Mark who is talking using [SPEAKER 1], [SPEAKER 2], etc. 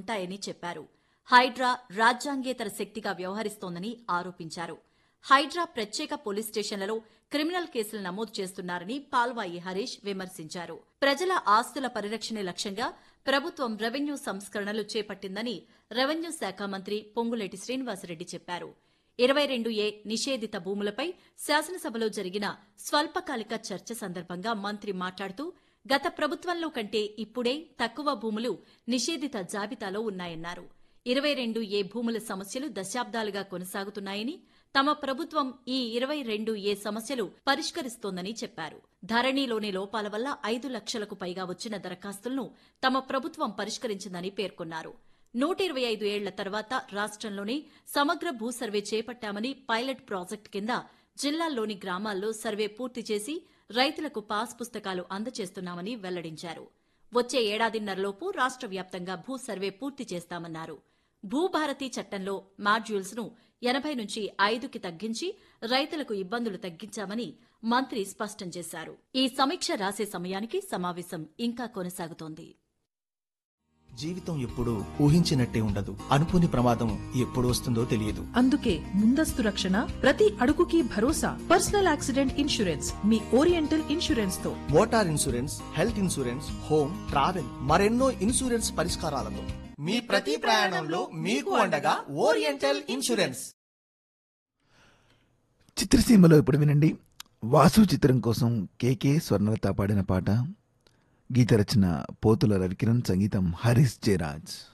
[SPEAKER 1] ఉంటాయని చెప్పారు హైడ్రా రాజ్యాంగేతర శక్తిగా వ్యవహరిస్తోందని ఆరోపించారు హైడ్రా ప్రత్యేక పోలీస్ స్టేషన్లలో క్రిమినల్ కేసులు నమోదు చేస్తున్నారని పాల్వాయి హరీష్ విమర్శించారు ప్రజల ఆస్తుల పరిరక్షణే లక్ష్యంగా ప్రభుత్వం రెవెన్యూ సంస్కరణలు చేపట్టిందని రెవెన్యూ శాఖ మంత్రి పొంగులేటి శ్రీనివాసరెడ్డి చెప్పారు ఇరవై రెండు ఏ నిషేధిత భూములపై శాసనసభలో జరిగిన స్వల్పకాలిక చర్చ సందర్భంగా మంత్రి మాట్లాడుతూ గత ప్రభుత్వంలో కంటే ఇప్పుడే తక్కువ భూములు నిషేధిత జాబితాలో ఉన్నాయన్నారు ఇరవై రెండు ఏ భూముల సమస్యలు దశాబ్దాలుగా కొనసాగుతున్నాయని తమ ప్రభుత్వం ఈ ఇరవై రెండు ఏ సమస్యలు పరిష్కరిస్తోందని చెప్పారు ధరణిలోని లోపాల వల్ల ఐదు లక్షలకు పైగా వచ్చిన దరఖాస్తులను తమ ప్రభుత్వం పరిష్కరించిందని పేర్కొన్నారు నూట ఇరవై ఐదు ఏళ్ల తర్వాత రాష్ట్రంలోనే సమగ్ర భూ సర్వే చేపట్టామని పైలట్ ప్రాజెక్టు కింద జిల్లాల్లోని గ్రామాల్లో సర్వే పూర్తి చేసి రైతులకు పాస్ పుస్తకాలు అందజేస్తున్నామని వెల్లడించారు వచ్చే ఏడాదిన్నరలోపు రాష్ట్ర వ్యాప్తంగా భూ సర్వే పూర్తి చేస్తామన్నారు భూభారతి చట్టంలో మాడ్యూల్స్ ను ఎనభై నుంచి ఐదుకి తగ్గించి రైతులకు ఇబ్బందులు తగ్గించామని మంత్రి స్పష్టం చేశారు ఈ సమీక్ష రాసే సమయానికి సమావేశం ఇంకా కొనసాగుతోంది
[SPEAKER 2] జీవితం ఎప్పుడూ ఊహించినట్టే ఉండదు అనుకోని ప్రమాదం ఎప్పుడు వస్తుందో తెలియదు
[SPEAKER 3] అందుకే ముందస్తు రక్షణ ప్రతి అడుగుకి భరోసా పర్సనల్ యాక్సిడెంట్ ఇన్సూరెన్స్ మీ ఓరియంటల్ ఇన్సూరెన్స్ తో
[SPEAKER 2] motor insurance health insurance home travel మరెన్నో ఇన్సూరెన్స్ పరిష్కారాలతో మీ ప్రతి ప్రయాణంలో మీకు అండగా ఓరియంటల్ ఇన్సూరెన్స్
[SPEAKER 4] చిత్రసీమలో ఇప్పుడు వినండి వాసు చిత్రం కోసం కేకే స్వర్ణలత పాడిన పాట గీత రచన పోతుల రవికిరణ్ సంగీతం హరీష్ జయరాజ్